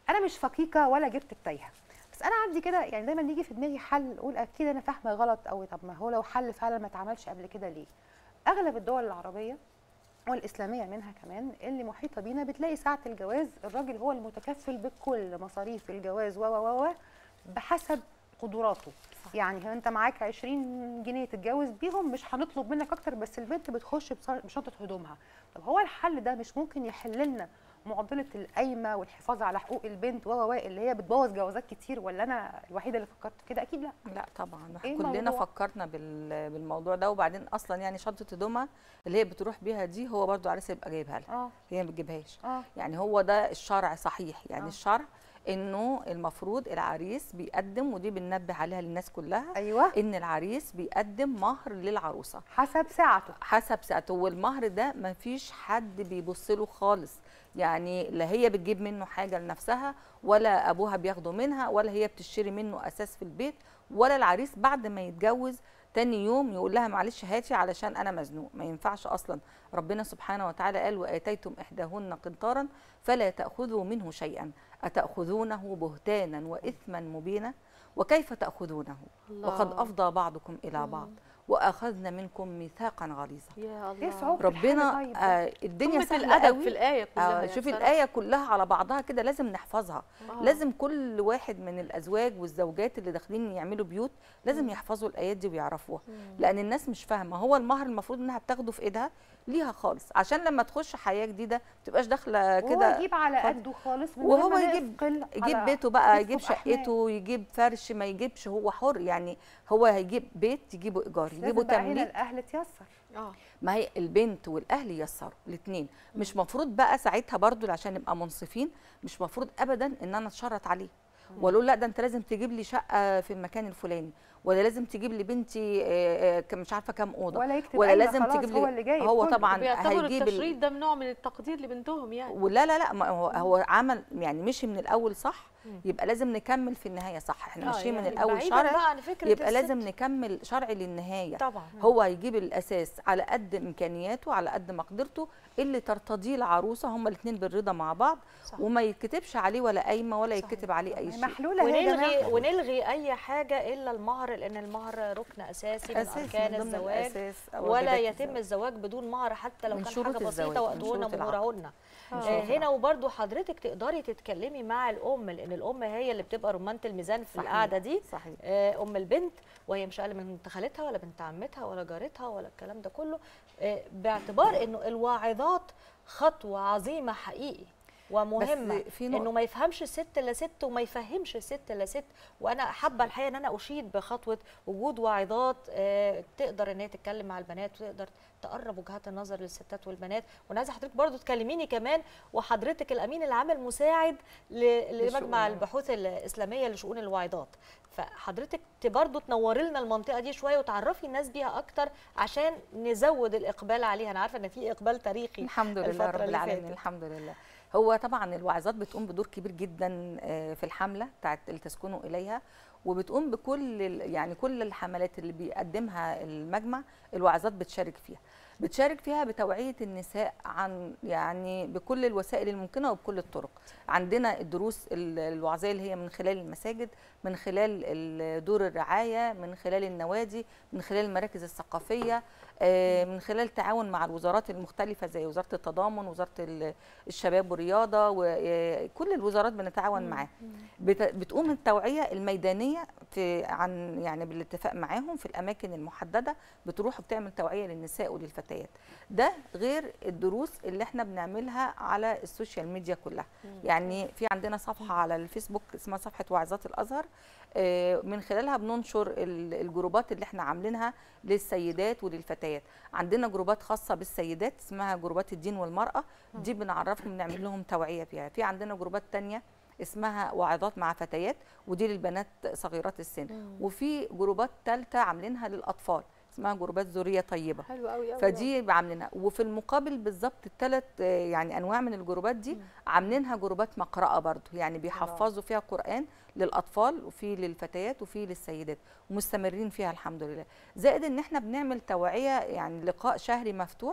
انا مش فقيقه ولا جبت التايهه بس انا عندي كده يعني دايما يجي في دماغي حل اقول اكيد انا فاهمه غلط او طب ما هو لو حل فعلا ما اتعملش قبل كده ليه اغلب الدول العربيه والاسلاميه منها كمان اللي محيطه بينا بتلاقي ساعه الجواز الراجل هو المتكفل بكل مصاريف الجواز و و و بحسب قدراته صح. يعني انت معاك 20 جنيه تتجوز بيهم مش هنطلب منك اكتر بس البنت بتخش بشنطه هدومها طب هو الحل ده مش ممكن يحل لنا معضله القايمه والحفاظ على حقوق البنت و و اللي هي بتبوظ جوازات كتير ولا انا الوحيده اللي فكرت كده اكيد لا لا طبعا إيه كلنا الموضوع؟ فكرنا بال- بالموضوع ده وبعدين اصلا يعني شنطه هدومها اللي هي بتروح بيها دي هو برضو عريس يبقى جايبها لها اه هي ما بتجيبهاش اه يعني هو ده الشرع صحيح يعني آه. الشرع انه المفروض العريس بيقدم ودي بننبه عليها للناس كلها ايوه ان العريس بيقدم مهر للعروسه حسب ساعته حسب ساعته والمهر ده ما فيش حد بيبص له خالص يعني لا هي بتجيب منه حاجه لنفسها ولا ابوها بياخده منها ولا هي بتشتري منه اساس في البيت ولا العريس بعد ما يتجوز تاني يوم يقول لها معلش هاتي علشان انا مزنوق ما ينفعش اصلا ربنا سبحانه وتعالى قال واتيتم احداهن قنطارا فلا تاخذوا منه شيئا اتاخذونه بهتانا واثما مبينا وكيف تاخذونه وقد افضى بعضكم الى بعض واخذنا منكم ميثاقا غليظا يا ايه الله صعوبه الحل ربنا طيب ده؟ آه الدنيا قمة سهله الادب قوي في الايه كلها آه يعني شوفي بصراحة. الايه كلها على بعضها كده لازم نحفظها آه. لازم كل واحد من الازواج والزوجات اللي داخلين يعملوا بيوت لازم يحفظوا الايات دي ويعرفوها لان الناس مش فاهمه هو المهر المفروض انها بتاخده في ايدها ليها خالص عشان لما تخش حياه جديده ما تبقاش داخله وهو كده يجيب على خد- قده خالص من غير وهو ما يجيب- نثقل يجيب على بيته بقى كتفه يجيب بأحمال. شقته يجيب فرش ما يجيبش هو حر يعني هو هيجيب بيت يجيبه ايجار يجيبه لازم بقى هنا تمليك الاهل تيسر اه ما هي البنت والاهل ييسروا الاثنين مش مفروض بقى ساعتها برضو عشان نبقى منصفين مش مفروض ابدا ان انا اتشرط عليه واقول له لا ده انت لازم تجيب لي شقه في المكان الفلاني ولا لازم تجيب لي بنتي آه، آه، كم- مش عارفه كام اوضه ولا يكتب ولا قايمة لازم خلاص، تجيب لي هو اللي جايب هو كله. طبعا بيعتبروا هيجيب ال- التشريط ده نوع من التقدير لبنتهم يعني ولا لا لا ما هو هو عمل يعني مشي من الاول صح مم. يبقى لازم نكمل في النهايه صح احنا آه، ماشيين من يعني الاول بعيداً شرعي بقى عن فكرة يبقى الست. لازم نكمل شرعي للنهايه طبعا هو هيجيب الاساس على قد امكانياته على قد مقدرته اللي ترتضيه العروسه هما الاثنين بالرضا مع بعض صح. وما يتكتبش عليه ولا قايمه ولا صحيح. يتكتب عليه اي شيء محلوله هي يا ونلغي جماعه ونلغي اي حاجه الا المهر لان المهر ركن اساسي من أساسي اركان من ضمن الزواج الأساس أو ولا واجبات يتم الزواج. الزواج بدون مهر حتى لو من كان شروط حاجه الزواج، بسيطه من وقتهن شروط العقد. ومهرهن من آه، شروط هنا العقد. وبرضو حضرتك تقدري تتكلمي مع الام لان الام هي اللي بتبقى رمانه الميزان في صحيح. القعده دي صحيح آه، ام البنت وهي مش اقل من بنت خالتها ولا بنت عمتها ولا جارتها ولا الكلام ده كله آه، باعتبار انه الواعظات خطوه عظيمه حقيقي ومهمه في انه نقطة ما يفهمش الست الا ست وما يفهمش الست الا ست وانا حابه الحقيقه ان انا اشيد بخطوه وجود واعظات آه، تقدر ان هي تتكلم مع البنات وتقدر تقرب وجهات النظر للستات والبنات وانا عايزه حضرتك برضو تكلميني كمان وحضرتك الامين العام المساعد ل- لمجمع لشؤون- البحوث الاسلاميه لشؤون الواعظات فحضرتك ت- برضو تنوري لنا المنطقه دي شويه وتعرفي الناس بيها اكتر عشان نزود الاقبال عليها انا عارفه ان في اقبال تاريخي الحمد لله الفترة رب اللي العالمين فاتت. الحمد لله هو طبعا الواعظات بتقوم بدور كبير جدا آه، في الحمله بتاعت لتسكنوا اليها وبتقوم بكل ال- يعني كل الحملات اللي بيقدمها المجمع الواعظات بتشارك فيها بتشارك فيها بتوعيه النساء عن يعني بكل الوسائل الممكنه وبكل الطرق عندنا الدروس ال- الوعظيه اللي هي من خلال المساجد من خلال ال- دور الرعايه من خلال النوادي من خلال المراكز الثقافيه آه، من خلال التعاون مع الوزارات المختلفه زي وزاره التضامن وزاره ال- الشباب والرياضه وكل الوزارات بنتعاون معاها بت- بتقوم التوعيه الميدانيه في عن يعني بالاتفاق معاهم في الاماكن المحدده بتروح وبتعمل توعيه للنساء وللفتيات ده غير الدروس اللي احنا بنعملها على السوشيال ميديا كلها يعني في عندنا صفحه على الفيسبوك اسمها صفحه واعظات الازهر آه، من خلالها بننشر ال- الجروبات اللي احنا عاملينها للسيدات وللفتيات عندنا جروبات خاصه بالسيدات اسمها جروبات الدين والمراه دي بنعرفهم نعمل لهم توعيه فيها في عندنا جروبات تانية اسمها واعظات مع فتيات ودي للبنات صغيرات السن وفي جروبات ثالثه عاملينها للاطفال اسمها جروبات ذريه طيبه حلو قوي قوي فدي عاملينها وفي المقابل بالظبط الثلاث يعني انواع من الجروبات دي عاملينها جروبات مقرأة برضو يعني بيحفظوا فيها قرآن للأطفال وفي للفتيات وفي للسيدات ومستمرين فيها الحمد لله زائد ان احنا بنعمل توعية يعني لقاء شهري مفتوح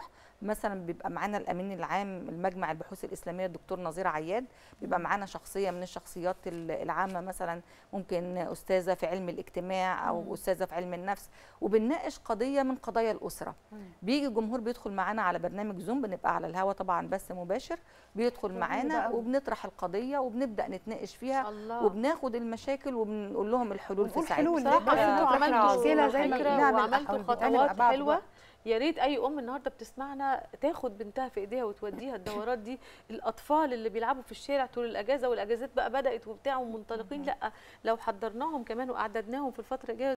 مثلا بيبقى معانا الامين العام المجمع البحوث الاسلاميه الدكتور نظير عياد بيبقى معانا شخصيه من الشخصيات ال- العامه مثلا ممكن استاذه في علم الاجتماع او استاذه في علم النفس وبنناقش قضيه من قضايا الاسره بيجي الجمهور بيدخل معانا على برنامج زوم بنبقى على الهوا طبعا بس مباشر بيدخل جميل معانا ده أوي. وبنطرح القضيه وبنبدا نتناقش فيها الله وبناخد المشاكل وبنقول لهم الحلول في ونقول ساعتها حلول بصراحه بس انتوا فكرة عملتوا مشكلة زي ما فكرة بنعمل وعملتوا أو بنعمل خطوات بعض حلوه الوقت. يا ريت اي ام النهارده بتسمعنا تاخد بنتها في ايديها وتوديها الدورات دي الاطفال اللي بيلعبوا في الشارع طول الاجازه والاجازات بقى بدات وبتاع ومنطلقين لا لو حضرناهم كمان واعددناهم في الفتره الجايه